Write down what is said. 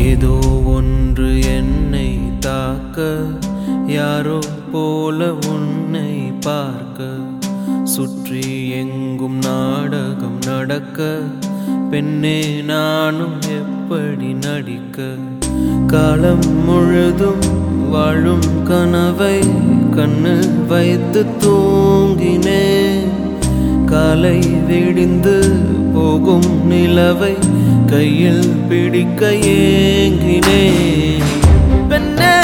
ஏதோ ஒன்று என்னை தாக்க யாரோ போல உன்னை பார்க்க சுற்றி எங்கும் நாடகம் நடக்க பெண்ணே நானும் எப்படி நடிக்க காலம் முழுதும் வாழும் கனவை கண்ணில் வைத்து தூங்கினேன் காலை விடிந்து போகும் நிலவை கையில் பிடிக்க ஏங்கினேன் பெண்ணே